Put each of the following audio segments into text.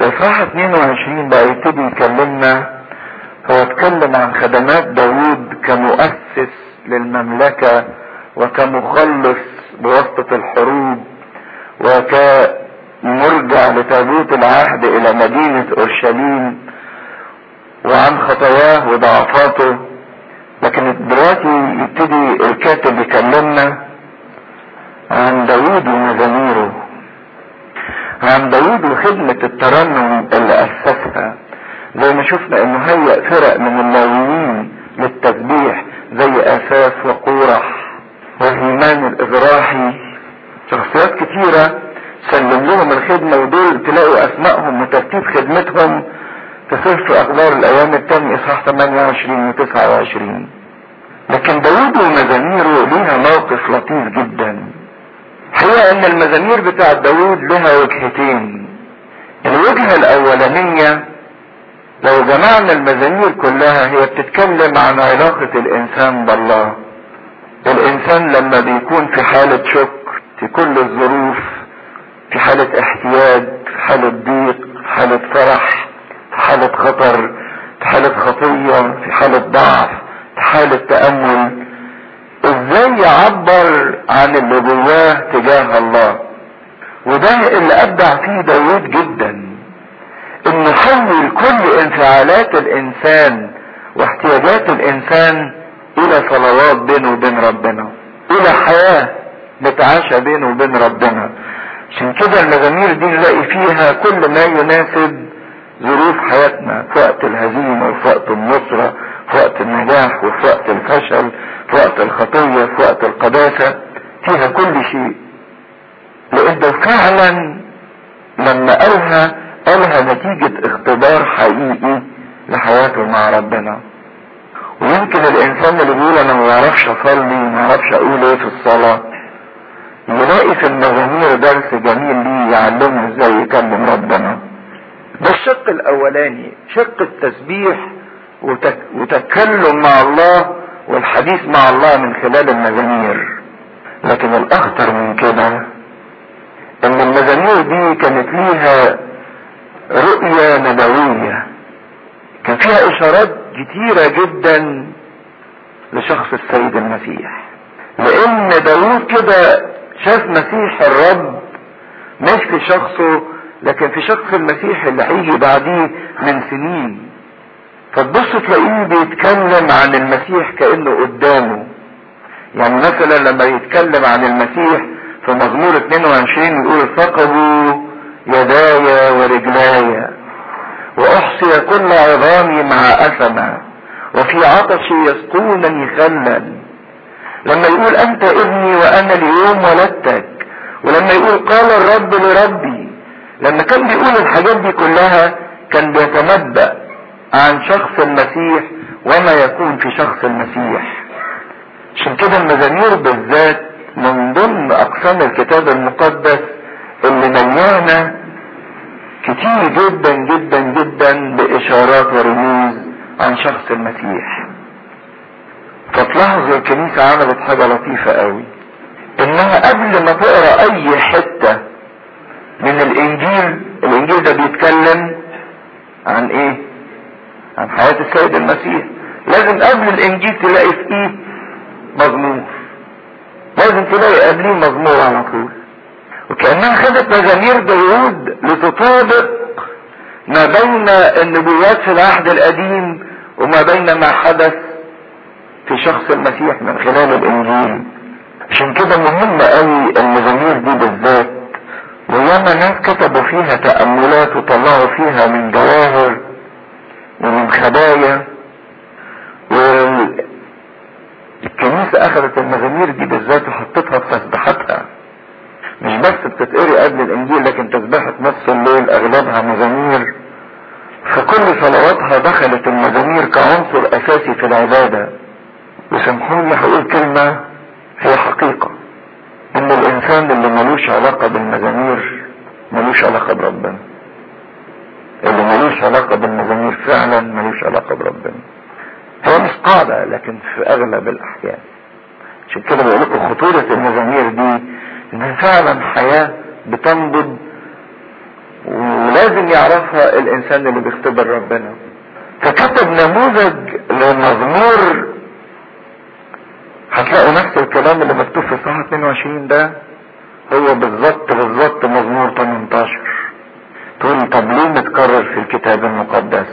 اصحاح 22 بقى يبتدي يكلمنا هو اتكلم عن خدمات داوود كمؤسس للمملكة وكمخلص بواسطة الحروب وكمرجع لتابوت العهد الى مدينة اورشليم وعن خطاياه وضعفاته لكن دلوقتي يبتدي الكاتب يكلمنا عن داوود ومزاميره عن داوود وخدمة الترنم اللي أسسها زي ما شفنا انه هيأ فرق من اللاويين للتسبيح زي اساس وقورح وهيمان الازراحي شخصيات كتيرة سلم لهم الخدمة ودول تلاقوا اسمائهم وترتيب خدمتهم في سفر اخبار الايام التاني اصحاح 28 و 29 لكن داود ومزاميره ليها موقف لطيف جدا حقيقة ان المزامير بتاع داود لها وجهتين الوجهة الاولانية لو جمعنا المزامير كلها هي بتتكلم عن علاقة الانسان بالله الانسان لما بيكون في حالة شكر في كل الظروف في حالة احتياج في حالة ضيق في حالة فرح في حالة خطر في حالة خطية في حالة ضعف في حالة تأمل ازاي يعبر عن اللي جواه تجاه الله وده اللي ابدع فيه داود جدا انه يحول كل انفعالات الانسان واحتياجات الانسان الى صلوات بينه وبين ربنا الى حياة نتعاشى بينه وبين ربنا عشان كده المزامير دي نلاقي فيها كل ما يناسب ظروف حياتنا في وقت الهزيمة وفي وقت النصرة في وقت النجاح وفي وقت الفشل في وقت الخطية في وقت القداسة فيها كل شيء لانه فعلا لما قالها قالها نتيجة اختبار حقيقي لحياته مع ربنا ويمكن الانسان اللي بيقول انا ما بعرفش اصلي ما اعرفش اقول ايه في الصلاة يلاقي في المزامير درس جميل ليه يعلمه ازاي يكلم ربنا ده الشق الاولاني شق التسبيح وتك وتكلم مع الله والحديث مع الله من خلال المزامير لكن الاخطر من كده ان المزامير دي كانت ليها رؤية نبوية كان فيها اشارات كتيرة جدا لشخص السيد المسيح لان داود كده شاف مسيح الرب مش في شخصه لكن في شخص المسيح اللي هيجي بعديه من سنين فتبص تلاقيه بيتكلم عن المسيح كانه قدامه يعني مثلا لما يتكلم عن المسيح في مزمور 22 يقول ثقبوا يداي ورجلاي واحصي كل عظامي مع اثما وفي عطشي يسقونني خلا لما يقول انت ابني وانا اليوم ولدتك ولما يقول قال الرب لربي لما كان بيقول الحاجات دي كلها كان بيتنبأ عن شخص المسيح وما يكون في شخص المسيح عشان كده المزامير بالذات من ضمن اقسام الكتاب المقدس اللي مليانه كتير جدا جدا جدا باشارات ورموز عن شخص المسيح فتلاحظوا الكنيسة عملت حاجة لطيفة قوي انها قبل ما تقرا اي حتة من الانجيل الانجيل ده بيتكلم عن ايه عن حياة السيد المسيح لازم قبل الانجيل تلاقي في ايه مزمور لازم تلاقي قبليه مزمور على طول وكأنها خدت مزامير داوود لتطابق ما بين النبوات في العهد القديم وما بين ما حدث في شخص المسيح من خلال الانجيل عشان كده مهم قوي المزامير دي بالذات وياما ناس كتبوا فيها تأملات وطلعوا فيها من جواهر ومن خبايا والكنيسة اخذت المزامير دي بالذات وحطتها في تسبيحاتها مش بس بتتقري قبل الانجيل لكن تسبيحة نص الليل اغلبها مزامير فكل صلواتها دخلت المزامير كعنصر اساسي في العبادة وسامحوني هقول كلمة هي حقيقة ان الانسان اللي ملوش علاقة بالمزامير ملوش علاقة بربنا اللي ملوش علاقة بالمزامير فعلا ملوش علاقة بربنا هو مش قاعدة لكن في اغلب الاحيان عشان كده بقول لكم خطورة المزامير دي انها فعلا حياة بتنبض ولازم يعرفها الانسان اللي بيختبر ربنا فكتب نموذج لمزمور هتلاقوا نفس الكلام اللي مكتوب في صفحة 22 ده هو بالظبط بالظبط مزمور 18 تقول طب ليه متكرر في الكتاب المقدس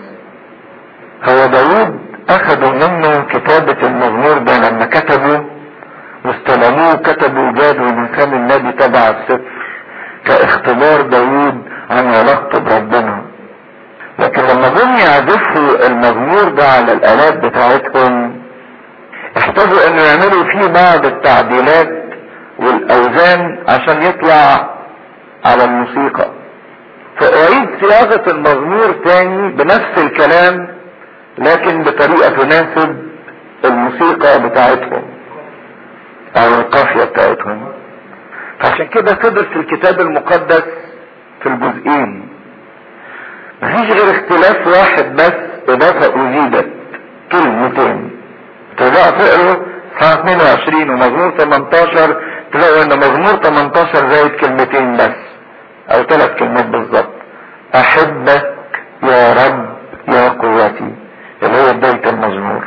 هو داود اخذوا منه كتابة المزمور ده لما كتبوا واستلموه كتبوا جادوا من فم النبي تبع السفر كاختبار داود عن علاقته بربنا لكن لما جم يعزفوا المزمور ده على الالات بتاعتهم احتاجوا انه يعملوا فيه بعض التعديلات والاوزان عشان يطلع على الموسيقى فاعيد صياغة المزمور تاني بنفس الكلام لكن بطريقة تناسب الموسيقى بتاعتهم او القافية بتاعتهم فعشان كده فضل في الكتاب المقدس في الجزئين مفيش غير اختلاف واحد بس اضافة ازيدت كلمتين ترجعوا تقروا صفحة 22 ومزمور 18 تلاقوا ان مزمور 18 زايد كلمتين بس او ثلاث كلمات بالظبط احبك يا رب يا قوتي اللي هو بداية المزمور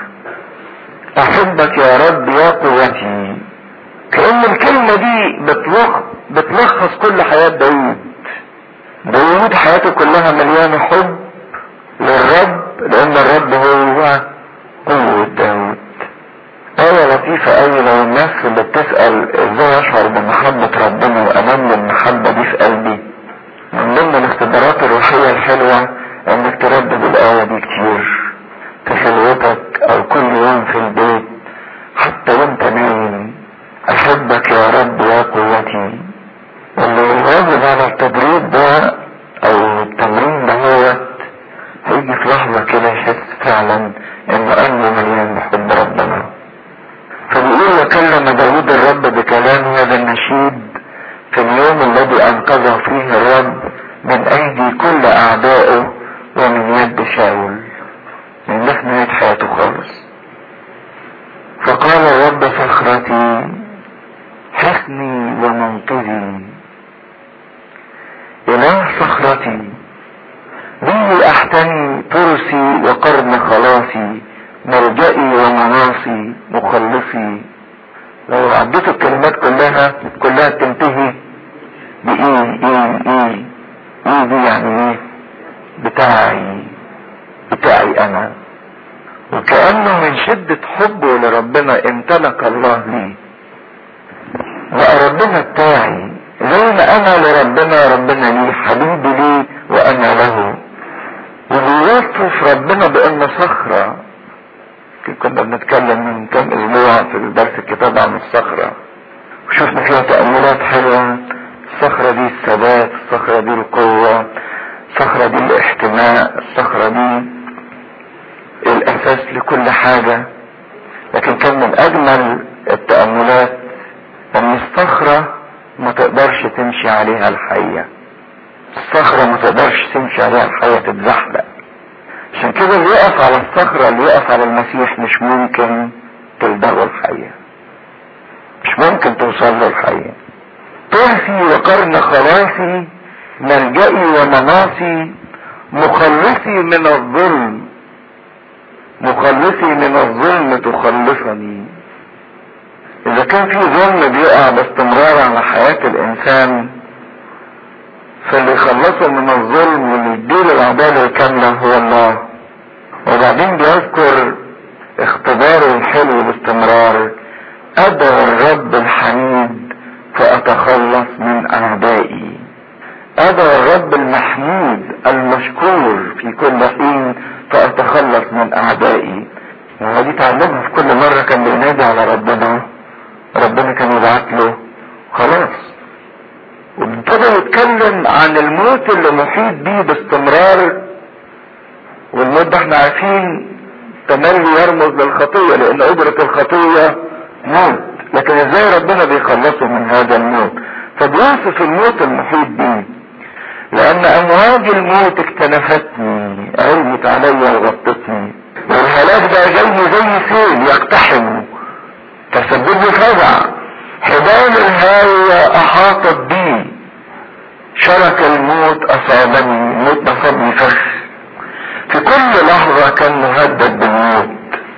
احبك يا رب يا قوتي كأن الكلمة دي بتلخ بتلخص كل حياة داود داود حياته كلها مليانة حب للرب لان الرب هو قوة داود آية لطيفة أوي لو الناس اللي بتسأل ازاي اشعر بمحبة ربنا وامان المحبة دي في قلبي من ضمن الاختبارات الروحية الحلوة انك تردد الآية دي كتير في خلوتك او كل يوم في البيت حتى وانت نايم احبك يا رب يا قوتي واللي يواظب على التدريب ده او التمرين دهوت هيجي في لحظة كده يحس فعلا ان قلبه مليان بحب ربنا فبيقول وكلم داود الرب بكلام هذا النشيد في اليوم الذي انقذه فيه الرب من ايدي كل اعدائه ومن يد شاول من ده في نهاية حياته خالص فقال الرب صخرتي حصني ومنقذي إله صخرتي به أحتمي ترسي وقرن خلاصي ملجئي ومناصي مخلصي لو عديت الكلمات كلها كلها تنتهي بإيه إيه إيه إيه دي يعني إيه بتاعي بتاعي أنا وكأنه من شدة حبه لربنا امتلك الله لي بقى ربنا بتاعي زي ما انا لربنا ربنا لي حبيبي لي وانا له وبيوصف ربنا بان صخرة كنا بنتكلم من كام اسبوع في درس الكتاب عن الصخرة وشفنا فيها تأملات حلوة الصخرة دي الثبات الصخرة دي القوة الصخرة دي الاحتماء الصخرة دي الاساس لكل حاجة لكن كان من اجمل التأملات ان الصخرة ما تقدرش تمشي عليها الحية الصخرة ما تقدرش تمشي عليها الحية تتزحلق عشان كده اللي يقف على الصخرة اللي يقف على المسيح مش ممكن تلدغه الحية مش ممكن توصل له الحية طرفي وقرن خلاصي ملجئي ومناصي مخلصي من الظلم مخلصي من الظلم تخلصني اذا كان في ظلم بيقع باستمرار على حياة الانسان فاللي يخلصه من الظلم واللي يديله العدالة الكاملة هو الله وبعدين بيذكر اختباره الحلو باستمرار ادعو الرب الحميد فاتخلص من اعدائي ادعو الرب المحمود المشكور في كل حين فاتخلص من اعدائي ودي تعلمها في كل مرة كان بينادي على ربنا ربنا كان يبعت له خلاص وابتدى يتكلم عن الموت اللي محيط بيه باستمرار والموت ده احنا عارفين تملي يرمز للخطية لان اجرة الخطية موت لكن ازاي ربنا بيخلصه من هذا الموت فبيوصف الموت المحيط بيه لان امواج الموت اكتنفتني علمت عليا وغطتني والهلاك ده جاي زي سيل يقتحم تسبب لي فزع حبال الهاوية احاطت بي شرك الموت اصابني الموت نصبني فخ في كل لحظة كان مهدد بالموت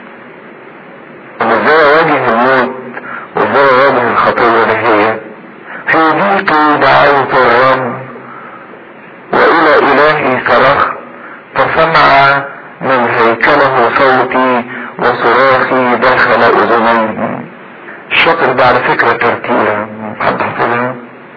ازاي اواجه الموت وازاي اواجه الخطية اللي هي في ضيقي دعوت الرب والى الهي صرخت فسمع من هيكله صوتي وصراخي دخل اذنيه الشطر ده على فكرة ترتيبة حد حافظها؟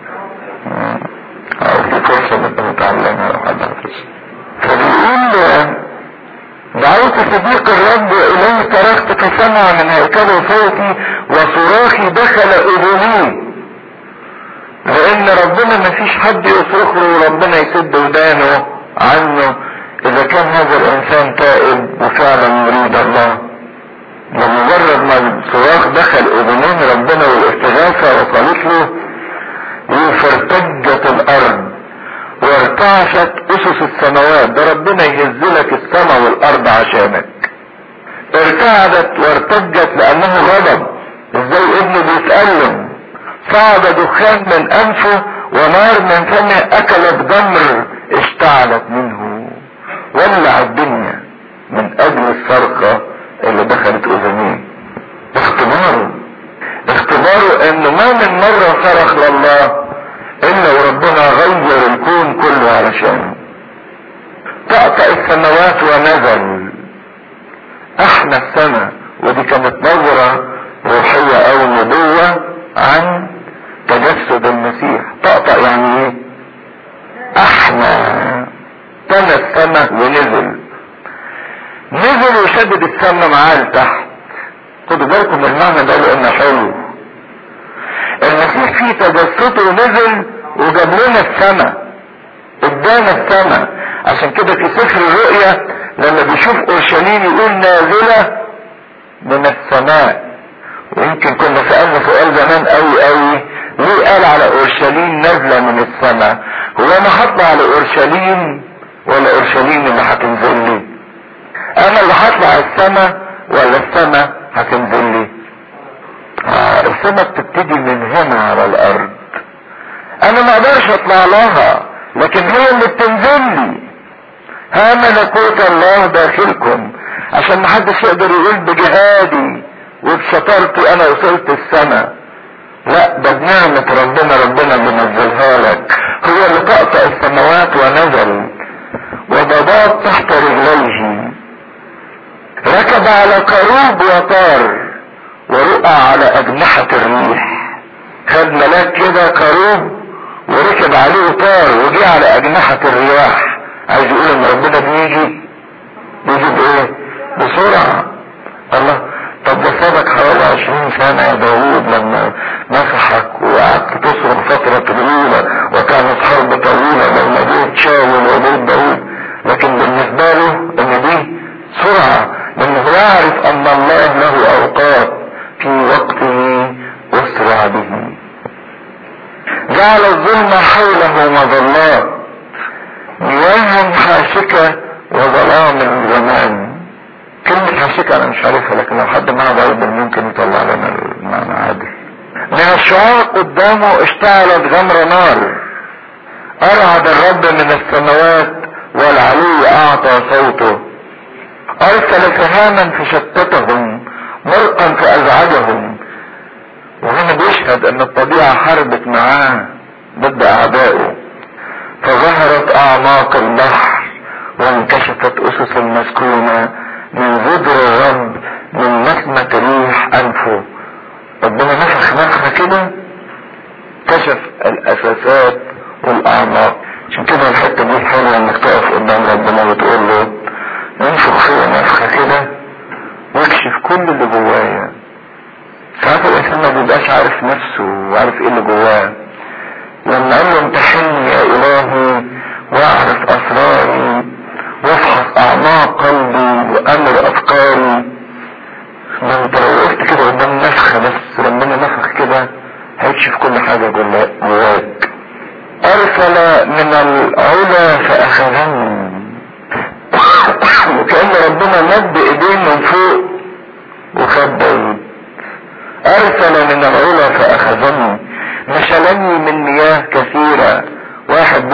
او في فرصة نبقى نتعلمها لو حد حافظها فبيقول دعوت صديق الرب اليه تركت فسمع من هيكله صوتي وصراخي دخل اذنيه لان ربنا ما فيش حد يصرخ له وربنا يسد ودانه عنه اذا كان هذا الانسان تائب وفعلا يريد الله بمجرد ما الصراخ دخل اذنين ربنا والاستغاثة وصلت له فارتجت الارض وارتعشت اسس السماوات ده ربنا يهزلك السماء والارض عشانك ارتعدت وارتجت لانه غضب ازاي ابنه بيتألم صعد دخان من انفه ونار من فمه اكلت جمر اشتعلت منه ولع الدنيا من اجل الصرخة اللي دخلت اذنيه اختباره اختباره انه ما من مرة صرخ لله الا وربنا غير الكون كله علشانه طأطأ السماوات ونزل احنا السماء ودي كانت نظرة روحية او نبوة عن تجسد المسيح طأطأ يعني ايه احنا تنى السماء ونزل نزل وشدد السماء معاه لتحت خدوا بالكم المعنى ده لانه حلو المسيح في تجسده نزل وجاب لنا السماء ادانا السماء عشان كده في سفر الرؤيا لما بيشوف اورشليم يقول نازله من السماء ويمكن كنا سألنا سؤال زمان قوي قوي ليه قال على اورشليم نازله من السماء هو انا هطلع على اورشليم ولا اورشليم اللي هتنزل لي انا اللي هطلع السماء ولا السماء هتنزل لي آه السماء بتبتدي من هنا على الارض انا ما اقدرش اطلع لها لكن هي اللي بتنزل لي ها ملكوت الله داخلكم عشان ما حدش يقدر يقول بجهادي وبشطارتي انا وصلت السماء لا ده بنعمة ربنا ربنا بينزلها لك هو اللي طأطأ السماوات ونزل وضباط تحت رجليه ركب على كروب وطار ورقع على اجنحة الريح خد ملاك كده كروب وركب عليه وطار وجي على اجنحة الرياح عايز يقول ان ربنا بيجي بيجي بايه بسرعة الله طب ده سابك حوالي عشرين سنة يا داوود لما مسحك وقعدت تصرخ فترة طويلة وكانت حرب طويلة بين بيت شاول وبيت داوود لكن بالنسبة له ان دي سرعة لانه يعرف ان الله له اوقات في وقته اسرع به جعل الظلم حوله مظلات مياه حاشكة وظلام الزمان كلمة حاشكة انا مش عارفها لكن لو حد معاه بايبل ممكن يطلع لنا المعنى عادل من الشعاع قدامه اشتعلت غمر نار ارعد الرب من السماوات والعلي اعطى صوته ارسل سهاما فشتتهم مرقا فازعجهم وهنا بيشهد ان الطبيعة حاربت معاه ضد اعدائه فظهرت اعماق البحر وانكشفت اسس المسكونة من ذكر الرب من نسمة ريح انفه ربنا نفخ نفخة كده كشف الاساسات والاعماق عشان كده الحتة دي حلوة انك تقف قدام ربنا وتقول له انفخ فيا نفخة كده واكشف كل اللي جوايا ساعات الانسان ما بيبقاش عارف نفسه وعارف ايه اللي جواه لما قال له امتحني يا الهي واعرف اسراري وافحص اعماق قلبي وامر افكاري ما انت لو وقفت كده قدام نفخه بس ربنا نفخ كده هيكشف كل حاجه جواك ارسل من العلا فاخذني وكأن ربنا مد ايديه من فوق وخد داود ارسل من العلا فاخذني نشلني من مياه كثيرة واحد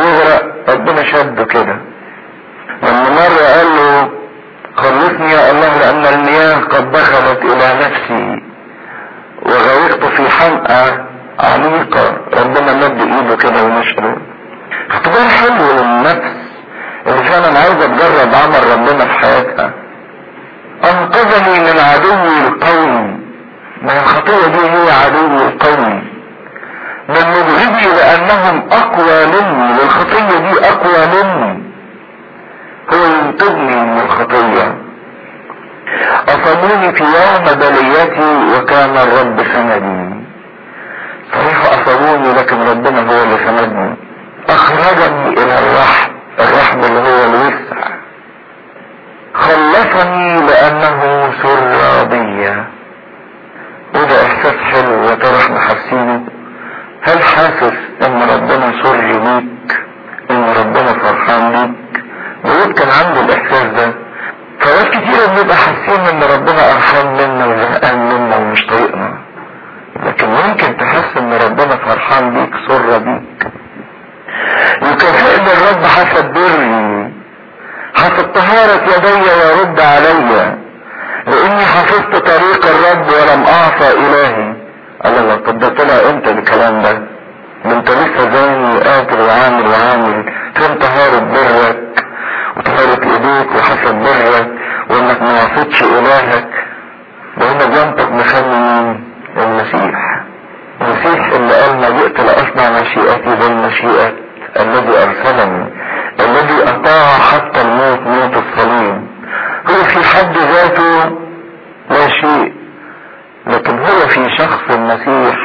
ان المياه قد دخلت الى نفسي وغرقت في حمقى عميقة ربنا مد ايده كده ونشره اختبار حلو للنفس اللي فعلا عايزة تجرب عمل ربنا في حياتها انقذني من عدوي القوي ما الخطية دي هي عدوي القوي من مبغضي لانهم اقوى مني والخطية دي اقوى مني هو ينقذني من الخطية اصابوني في يوم بليتي وكان الرب سندي صحيح اصابوني لكن ربنا هو اللي سندني اخرجني الى الرحم الرحم اللي هو الوسع خلصني لانه سر بي وده احساس حلو يا ترى احنا حاسينه هل حاسس ان ربنا سر بيك ان ربنا فرحان بيك داود كان عنده الاحساس ده فوقت كتير بنبقى حاسين ان ربنا قرفان منا وزهقان منا ومش طايقنا لكن ممكن تحس ان ربنا فرحان بيك سر بيك يكافئني الرب حسب بري حسب طهارة يدي يرد علي لاني حفظت طريق الرب ولم اعصى الهي الله الله طب ده طلع امتى الكلام ده ده انت لسه زاني وقاتل وعامل وعامل فين طهارة برك وطهارة ايديك وحسب برك وانك ما عصيتش الهك وهنا جنبك مخلي مين المسيح المسيح اللي قال ما جئت لاصنع مشيئتي بل مشيئة الذي ارسلني الذي اطاع حتى الموت موت الصليب هو في حد ذاته لا شيء لكن هو في شخص المسيح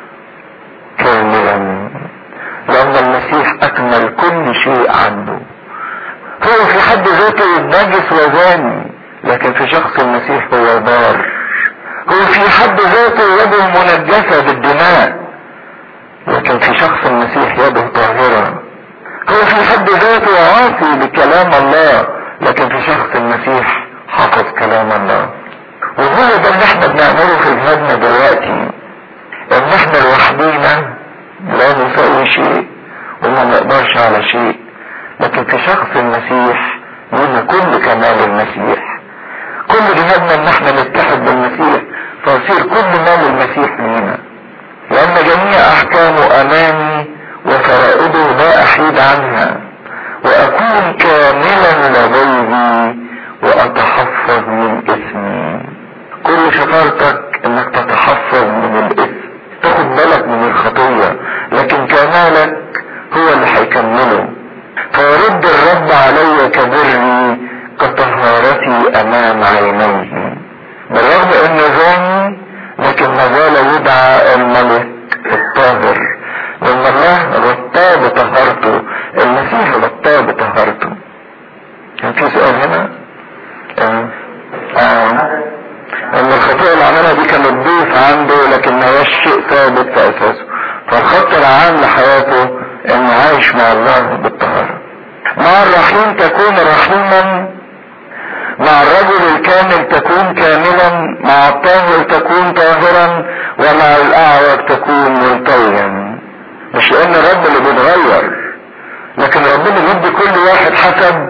كاملا لان المسيح اكمل كل شيء عنده هو في حد ذاته نجس وزاني لكن في شخص المسيح هو بار هو في حد ذاته يده منجسة بالدماء لكن في شخص المسيح يده طاهرة هو في حد ذاته عاصي بكلام الله لكن في شخص المسيح حفظ كلام الله وهو ده اللي احنا بنعمله في جهادنا دلوقتي ان احنا لوحدينا لا نسوي شيء وما نقدرش على شيء لكن في شخص المسيح لنا كل كمال المسيح كل جهادنا ان احنا نتحد بالمسيح فيصير كل مال المسيح لينا لان جميع احكامه امامي وفرائده لا احيد عنها واكون كاملا لديه واتحفظ من اثمي كل شطارتك انك تتحفظ من الاثم تاخد بالك من الخطية لكن كمالك هو اللي هيكمله فيرد الرب علي كبري كطهارتي امام عينيه بالرغم انه زاني لكن ما زال يدعى الملك الطاهر لان الله غطاه بطهارته المسيح غطاه بطهارته كان في سؤال هنا آه. آه. ان الخطيئة اللي عملها دي كانت ضيف عنده لكن ما هوش شيء ثابت في اساسه فالخط العام لحياته انه عايش مع الله بالطهارة مع الرحيم تكون رحيما مع الرجل الكامل تكون كاملا مع الطاهر تكون طاهرا ومع الاعوج تكون ملتويا مش لان الرب اللي بيتغير لكن ربنا بيدي كل واحد حسب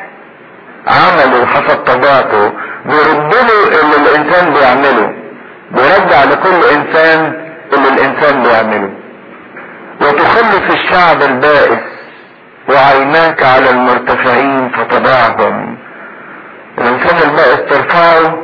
عمله حسب طبيعته بيرد له اللي الانسان بيعمله بيرجع لكل انسان اللي الانسان بيعمله وتخلص الشعب البائس وعيناك على المرتفعين فتضعهم الانسان البائس ترفعه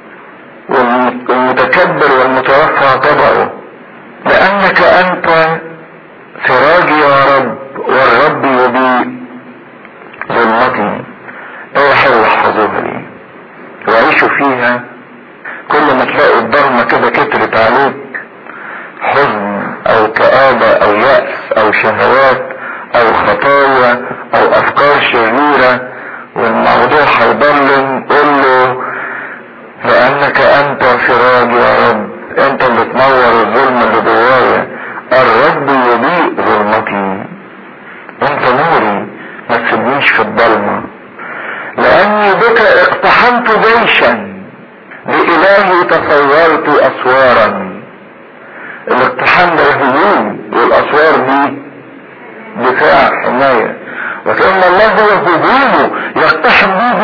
والمتكبر والمترفع تضعه لانك انت سراجي يا رب والرب يضيء ظلمتي ايه حلو احفظوها لي وعيشوا فيها كل ما تلاقوا الضلمة كده كترت عليك حزن او كآبة او يأس او شهوات او خطايا او افكار شريرة والموضوع هيضلم قول له لانك انت سراج يا رب انت اللي تنور الظلم اللي جوايا الرب يضيء ظلمتي انت نوري ما تسيبنيش في الضلمه لاني بك اقتحمت جيشا بإلهي تصورت اسوارا الاقتحام ده هجوم والاسوار دي دفاع حماية وكأن الله هو هجومه يقتحم بيه جيوش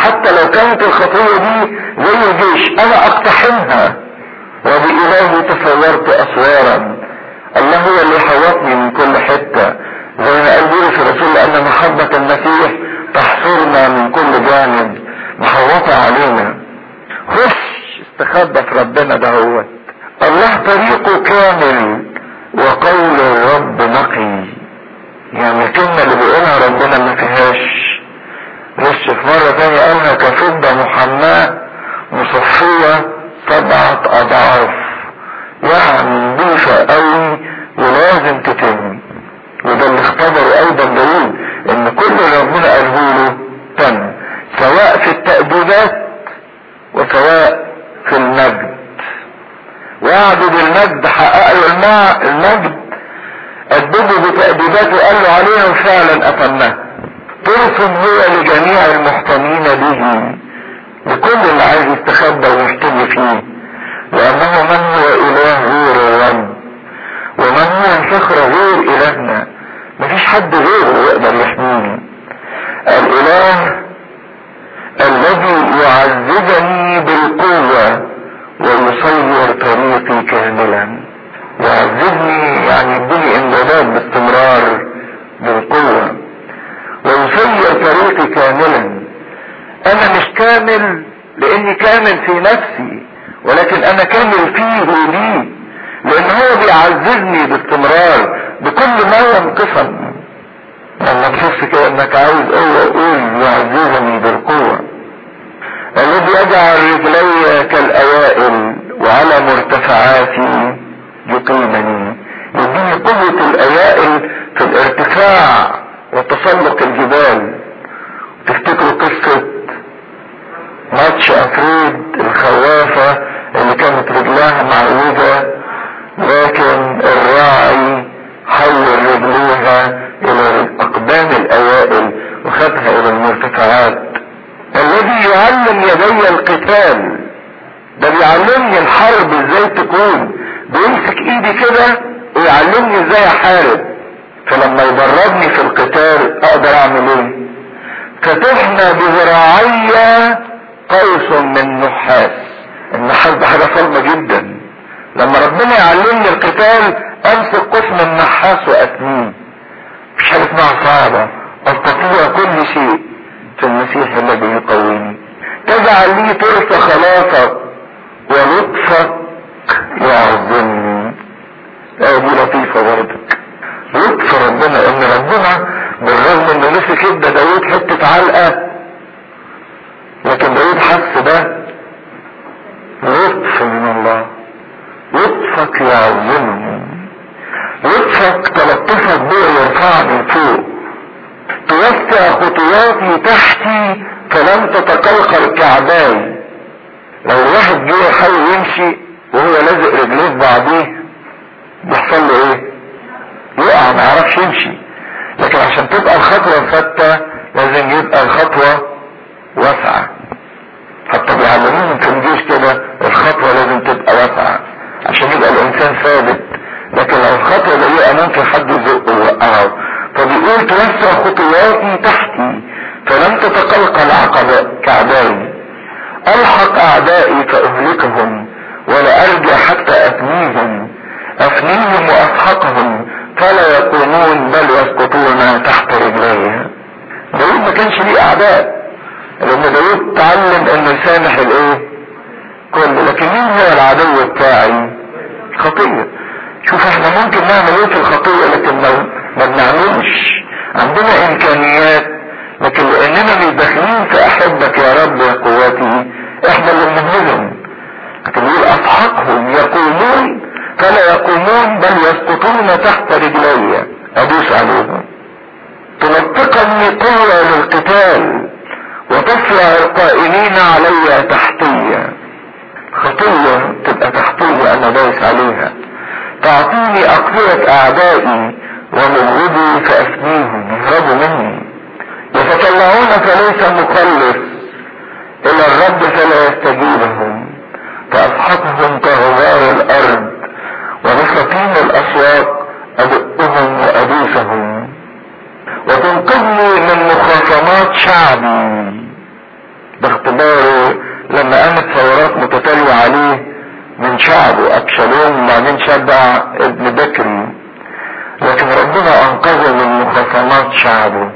حتى لو كانت الخطية دي زي الجيش انا اقتحمها وبإلهي تصورت اسوارا الله هو اللي حوطني من كل حتة زي ما قال بولس الرسول ان محبة المسيح تحصرنا من كل جانب محوطة علينا خش استخبى في ربنا دهوت الله طريقه كامل وقول الرب نقي يعني الكلمة اللي بيقولها ربنا ما فيهاش بص في مرة تانية قالها كفضة محماة مصفية سبعة أضعاف يعني نضيفة قوي ولازم تتم وده اللي اختبره أيضا داوود إن كل اللي ربنا قاله له تم سواء في التأديبات وسواء في المجد وعدوا بالمجد حققوا المع المجد أدبوا بتأديبات وقالوا عليها وفعلا أتمها طرف هو لجميع المحتمين به لكل اللي عايز يستخبى ويحتمي فيه لأنه من هو إله غير الرب ومن هو الفخر غير إلهنا مفيش حد غيره يقدر يحميني الإله الذي يعذبني بالقوة ويصير طريقي كاملا يعذبني يعني يديني امدادات باستمرار بالقوة ويصير طريقي كاملا انا مش كامل لاني كامل في نفسي ولكن انا كامل فيه ليه لان هو بيعذبني باستمرار بكل ما ينقصني لما تحس كده انك عاوز قوة قول يعذبني بالقوة الذي يجعل رجلي كالاوائل وعلى مرتفعاتي يقيمني يديني قوة الاوائل في الارتفاع وتسلق الجبال تفتكروا قصة ماتش افريد الخوافة اللي كانت رجلها معوجة لكن الراعي حول رجليها الى اقدام الاوائل وخدها الى المرتفعات الذي يعلم يدي القتال ده بيعلمني الحرب ازاي تكون بيمسك ايدي كده ويعلمني ازاي احارب فلما يدربني في القتال اقدر اعمل ايه فتحنا بذراعي قوس من نحاس النحاس ده حاجه صلبه جدا لما ربنا يعلمني القتال امسك قوس من نحاس واتميه مش حاجه اسمها صعبه استطيع كل شيء في المسيح الذي يقويني تجعل لي طرف خلاصك ولطفك يعظمني اه دي لطيفة برضك لطف ربنا ان ربنا بالرغم انه مسك ادى داود حتة علقة لكن داود حس ده لطف من الله لطفك يعظمني لطفك تلطفك بيه يرفعني فوق توسع خطواتي تحتي فلم تتقلقل كعباي لو الواحد جه يحاول يمشي وهو لازق رجليه في بعضيه بيحصل له ايه يقع ما يعرفش يمشي لكن عشان تبقى الخطوة ثابتة لازم يبقى الخطوة واسعة حتى بيعلموهم في الجيش كده الخطوة لازم تبقى واسعة عشان يبقى الانسان ثابت لكن لو الخطوة ضيقة ممكن حد يزقه ويوقعه فبيقول توسع خطواتي تحتي فلم تتقلقل عقباء كعباي الحق اعدائي فاهلكهم ولا ارجع حتى افنيهم افنيهم واسحقهم فلا يقومون بل يسقطون تحت رجلي داود ما كانش ليه اعداء لان داود تعلم انه يسامح الايه كل لكن مين هو العدو بتاعي الخطيه شوف احنا ممكن نعمل ايه في الخطيه لكن ما ما بنعملش عندنا امكانيات لكن لاننا مش داخلين في احبك يا رب يا قوتي احنا اللي بنهزم لكن يقول اسحقهم يقومون فلا يقومون بل يسقطون تحت رجلي ادوس عليهم تنطقني قوة للقتال وتصلع القائمين علي تحتية خطية تبقى تحتية انا دايس عليها تعطيني اقوية اعدائي ومبغضي فافنيهم يهربوا مني يتطلعون فليس مخلص الى الرب فلا يستجيبهم فاسحقهم كغبار الارض وبسطين الاسواق ادقهم وادوسهم وتنقذني من مخاصمات شعبي باختباره لما قامت ثورات متتالية عليه من شعبه أبشالوم وبعدين شبع ابن بكري لكن ربنا أنقذه من مخاصمات شعبه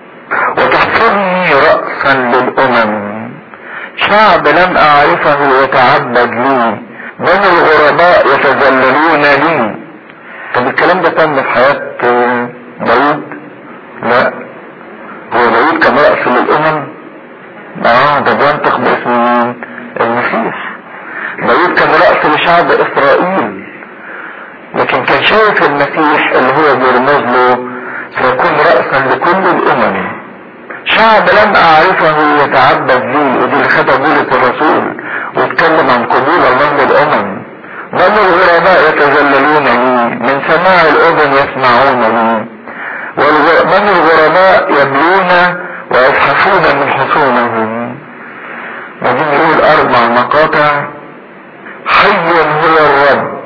وتحفظني رأسا للأمم شعب لم أعرفه يتعبد لي بني الغرباء يتذللون لي طب الكلام ده تم في حياة داود لا هو داود كان رأس للأمم اه ده بينطق باسم المسيح داود كان رأس لشعب إسرائيل لكن كان شايف المسيح اللي هو بيرمز له سيكون رأسا لكل الأمم شعب لم أعرفه يتعبد لي ودي اللي خدها بولة الرسول واتكلم عن قبول الله للأمم بل الغرباء يتذللون لي من سماع الأذن يسمعون لي ومن الغرباء يبلون ويزحفون من حصونهم بعدين يقول أربع مقاطع حي هو الرب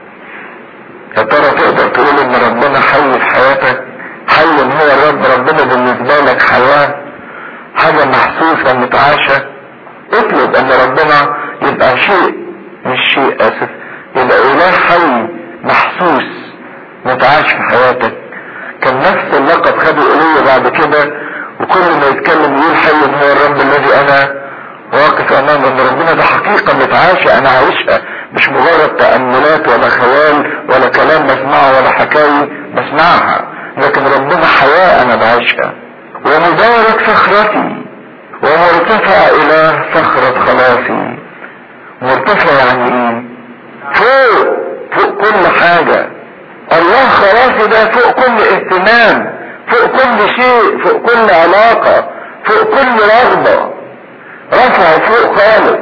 يا ترى تقدر تقول ان ربنا حي في حياتك حي هو الرب ربنا بالنسبة لك حياة حاجة محسوسة متعاشة اطلب ان ربنا يبقى شيء مش شيء اسف يبقى اله حي محسوس متعاش في حياتك كان نفس اللقب خده ايليا بعد كده وكل ما يتكلم يقول حي هو الرب الذي انا واقف امام ان ربنا ده حقيقة متعاشة انا عايشها مش مجرد تأملات ولا خيال ولا كلام بسمعه ولا حكاية بسمعها لكن ربنا حياة انا بعيشها ومبارك صخرتي ومرتفع الى صخرة خلاصي مرتفع يعني ايه فوق فوق كل حاجة الله خلاصي ده فوق كل اهتمام فوق كل شيء فوق كل علاقة فوق كل رغبة رفع فوق خالص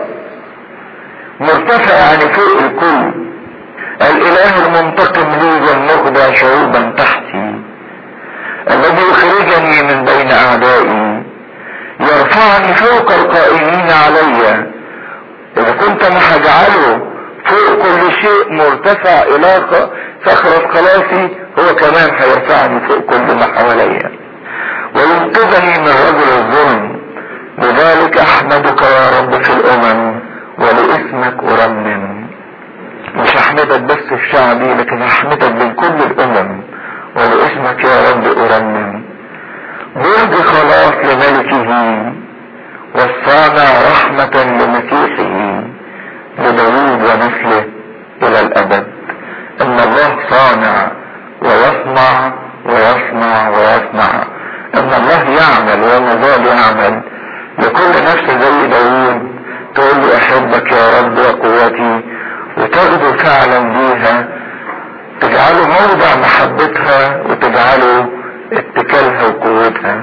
مرتفع يعني فوق الكل الاله المنتقم لي والمخضع شعوبا تحتي الذي يخرجني من بين اعدائي يرفعني فوق القائمين علي اذا كنت ما هجعله فوق كل شيء مرتفع الى صخرة خلاصي هو كمان هيرفعني فوق كل ما حواليا وينقذني من رجل الظلم لذلك احمدك يا رب في الامم ولاسمك ارنم مش احمدك بس في شعبي لكن احمدك بين كل الامم ولاسمك يا رب ارنم برج خلاص لملكه والصانع رحمة لمسيحه لداود ونسله الى الابد ان الله صانع ويصنع ويصنع ويصنع ان الله يعمل وما زال يعمل لكل نفس زي داود تقول له احبك يا رب يا قوتي وتاخده فعلا بيها تجعله موضع محبتها وتجعله اتكالها وقوتها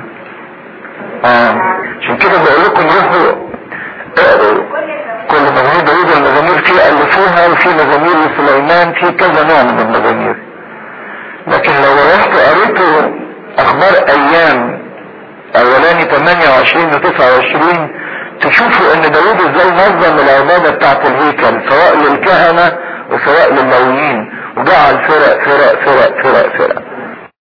اه عشان كده بقول لكم روحوا اقروا كل مزامير داود المزامير في الفوها وفي مزامير لسليمان في كذا نوع من المزامير لكن لو رحتوا قريتوا اخبار ايام اولاني 28 و 29 تشوفوا ان داود ازاي نظم العبادة بتاعت الهيكل سواء للكهنة وسواء لللاويين وجعل فرق فرق فرق فرق فرق